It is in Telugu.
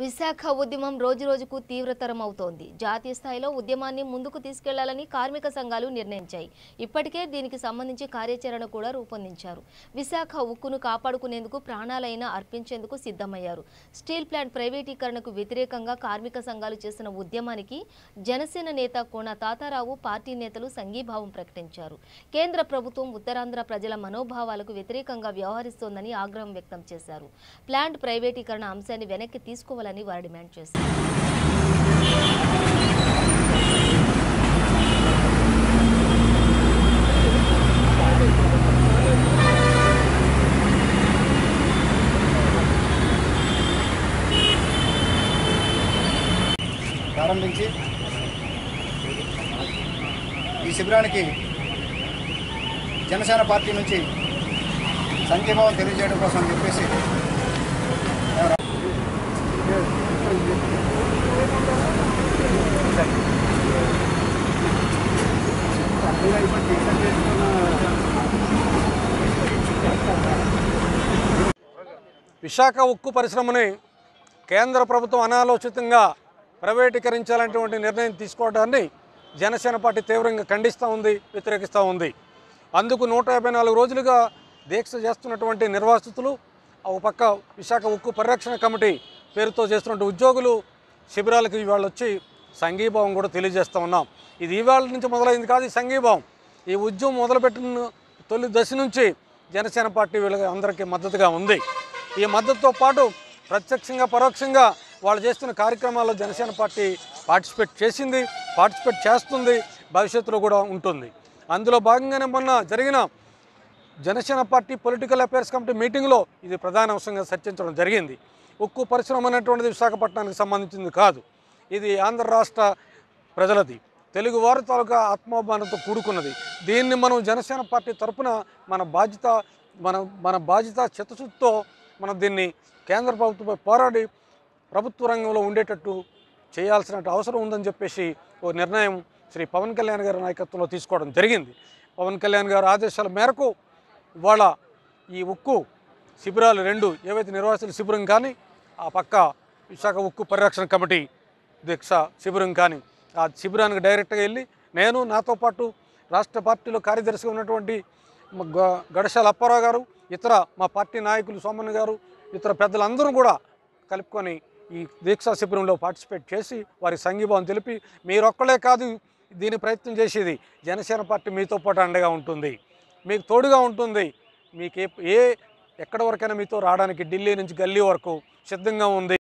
విశాఖ ఉద్యమం రోజురోజుకు తీవ్రతరం అవుతోంది జాతీయ స్థాయిలో ఉద్యమాన్ని ముందుకు తీసుకెళ్లాలని కార్మిక సంఘాలు నిర్ణయించాయి ఇప్పటికే దీనికి సంబంధించి కార్యాచరణ కూడా రూపొందించారు విశాఖ ఉక్కును కాపాడుకునేందుకు ప్రాణాలైనా అర్పించేందుకు సిద్ధమయ్యారు స్టీల్ ప్లాంట్ ప్రైవేటీకరణకు వ్యతిరేకంగా కార్మిక సంఘాలు చేసిన ఉద్యమానికి జనసేన నేత కోన తాతారావు పార్టీ నేతలు సంఘీభావం ప్రకటించారు కేంద్ర ప్రభుత్వం ఉత్తరాంధ్ర ప్రజల మనోభావాలకు వ్యతిరేకంగా వ్యవహరిస్తోందని ఆగ్రహం వ్యక్తం చేశారు ప్లాంట్ ప్రైవేటీకరణ అంశాన్ని వెనక్కి తీసుకోవాలని వారు డిమాండ్ చేశారు ప్రారంభించి ఈ శిబిరానికి జనసేన పార్టీ నుంచి సంఘీభావం తెలియజేయడం కోసం అని చెప్పేసి విశాఖ ఉక్కు పరిశ్రమని కేంద్ర ప్రభుత్వం అనాలోచితంగా ప్రైవేటీకరించాలనేటువంటి నిర్ణయం తీసుకోవడాన్ని జనసేన పార్టీ తీవ్రంగా ఖండిస్తూ ఉంది వ్యతిరేకిస్తూ ఉంది అందుకు నూట యాభై నాలుగు రోజులుగా దీక్ష చేస్తున్నటువంటి నిర్వాసితులు ఒక పక్క విశాఖ ఉక్కు పరిరక్షణ కమిటీ పేరుతో చేస్తున్నటువంటి ఉద్యోగులు శిబిరాలకు ఇవాళ వచ్చి సంఘీభావం కూడా తెలియజేస్తూ ఉన్నాం ఇది ఇవాళ నుంచి మొదలైంది కాదు ఈ సంఘీభావం ఈ ఉద్యమం మొదలుపెట్టిన తొలి దశ నుంచి జనసేన పార్టీ వీళ్ళకి అందరికీ మద్దతుగా ఉంది ఈ మద్దతుతో పాటు ప్రత్యక్షంగా పరోక్షంగా వాళ్ళు చేస్తున్న కార్యక్రమాల్లో జనసేన పార్టీ పార్టిసిపేట్ చేసింది పార్టిసిపేట్ చేస్తుంది భవిష్యత్తులో కూడా ఉంటుంది అందులో భాగంగానే మొన్న జరిగిన Janasena party political affairs committee మీటింగ్లో ఇది ప్రధాన అంశంగా చర్చించడం జరిగింది ఉక్కు పరిశ్రమ అనేటువంటిది విశాఖపట్నానికి సంబంధించింది కాదు ఇది ఆంధ్ర రాష్ట్ర ప్రజలది తెలుగువారి తాలూకా ఆత్మాభిమానంతో కూడుకున్నది దీన్ని మనం జనసేన పార్టీ తరపున మన బాధ్యత మన మన బాధ్యత చిత్తశుద్ధితో మనం దీన్ని కేంద్ర ప్రభుత్వంపై పోరాడి ప్రభుత్వ రంగంలో ఉండేటట్టు చేయాల్సిన అవసరం ఉందని చెప్పేసి ఓ నిర్ణయం శ్రీ పవన్ కళ్యాణ్ గారి నాయకత్వంలో తీసుకోవడం జరిగింది పవన్ కళ్యాణ్ గారి ఆదేశాల మేరకు ఇవాళ ఈ ఉక్కు శిబిరాలు రెండు ఏవైతే నిర్వాసితుల శిబిరం కానీ ఆ పక్క విశాఖ ఉక్కు పరిరక్షణ కమిటీ దీక్ష శిబిరం కానీ ఆ శిబిరానికి డైరెక్ట్గా వెళ్ళి నేను నాతో పాటు రాష్ట్ర పార్టీలో కార్యదర్శిగా ఉన్నటువంటి మ- గ- గడశాల అప్పారావు గారు ఇతర మా పార్టీ నాయకులు సోమన్ గారు ఇతర పెద్దలందరూ కూడా కలుపుకొని ఈ దీక్షా శిబిరంలో పార్టిసిపేట్ చేసి వారి సంఘీభావం తెలిపి మీరొక్కలే కాదు దీని ప్రయత్నం చేసేది జనసేన పార్టీ మీతో పాటు అండగా ఉంటుంది మీకు తోడుగా ఉంటుంది మీకు ఏ ఏ ఎక్కడి వరకైనా మీతో రావడానికి ఢిల్లీ నుంచి గల్లీ వరకు సిద్ధంగా ఉంది